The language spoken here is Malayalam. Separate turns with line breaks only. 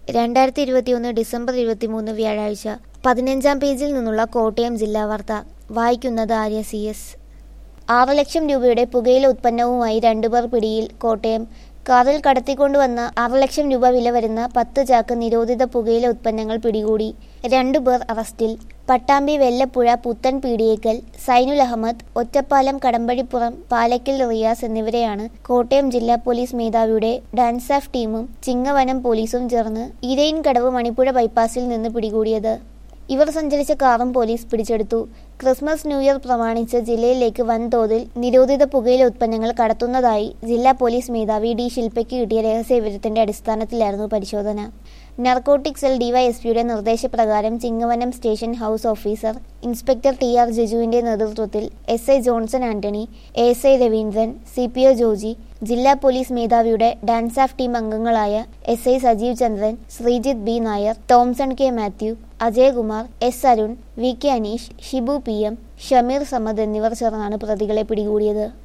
രണ്ടായിരത്തി ഇരുപത്തിയൊന്ന് ഡിസംബർ ഇരുപത്തിമൂന്ന് വ്യാഴാഴ്ച പതിനഞ്ചാം പേജിൽ നിന്നുള്ള കോട്ടയം ജില്ലാ വാർത്ത വായിക്കുന്നത് ആര്യ സി എസ് ആറ് ലക്ഷം രൂപയുടെ പുകയില ഉത്പന്നവുമായി രണ്ടുപേർ പിടിയിൽ കോട്ടയം കാറിൽ കടത്തിക്കൊണ്ടുവന്ന ആറ് ലക്ഷം രൂപ വില വരുന്ന പത്ത് ചാക്ക് നിരോധിത പുകയില ഉത്പന്നങ്ങൾ പിടികൂടി രണ്ടുപേർ അറസ്റ്റിൽ പട്ടാമ്പി വെല്ലപ്പുഴ പുത്തൻ പീടിയേക്കൽ സൈനുൽ അഹമ്മദ് ഒറ്റപ്പാലം കടമ്പഴിപ്പുറം പാലക്കൽ റിയാസ് എന്നിവരെയാണ് കോട്ടയം ജില്ലാ പോലീസ് മേധാവിയുടെ ഡാൻസാഫ് ടീമും ചിങ്ങവനം പോലീസും ചേർന്ന് ഇരയിൻകടവ് മണിപ്പുഴ ബൈപ്പാസിൽ നിന്ന് പിടികൂടിയത് ഇവർ സഞ്ചരിച്ച കാറും പോലീസ് പിടിച്ചെടുത്തു ക്രിസ്മസ് ന്യൂ ഇയർ പ്രമാണിച്ച് ജില്ലയിലേക്ക് വൻതോതിൽ നിരോധിത പുകയില ഉത്പന്നങ്ങൾ കടത്തുന്നതായി ജില്ലാ പോലീസ് മേധാവി ഡി ശില്പയ്ക്ക് കിട്ടിയ രഹസ്യവിവരത്തിന്റെ അടിസ്ഥാനത്തിലായിരുന്നു പരിശോധന നർക്കോട്ടിക് സെൽ ഡിവൈഎസ്പിയുടെ നിർദ്ദേശപ്രകാരം Chingavanam station house officer inspector T R ജിജുവിന്റെ നേതൃത്വത്തിൽ S I Johnson Antony A S I Raveendran C P O Joji ജില്ലാ പോലീസ് മേധാവിയുടെ ഡാൻസാഫ് ടീം അംഗങ്ങളായ S I Sajeev Chandran Sreejith B Nair Thomson K Mathew Ajayakumar S Arun V K Aneesh Shibu P M Shameer Samad എന്നിവർ ചേർന്നാണ് പ്രതികളെ പിടികൂടിയത്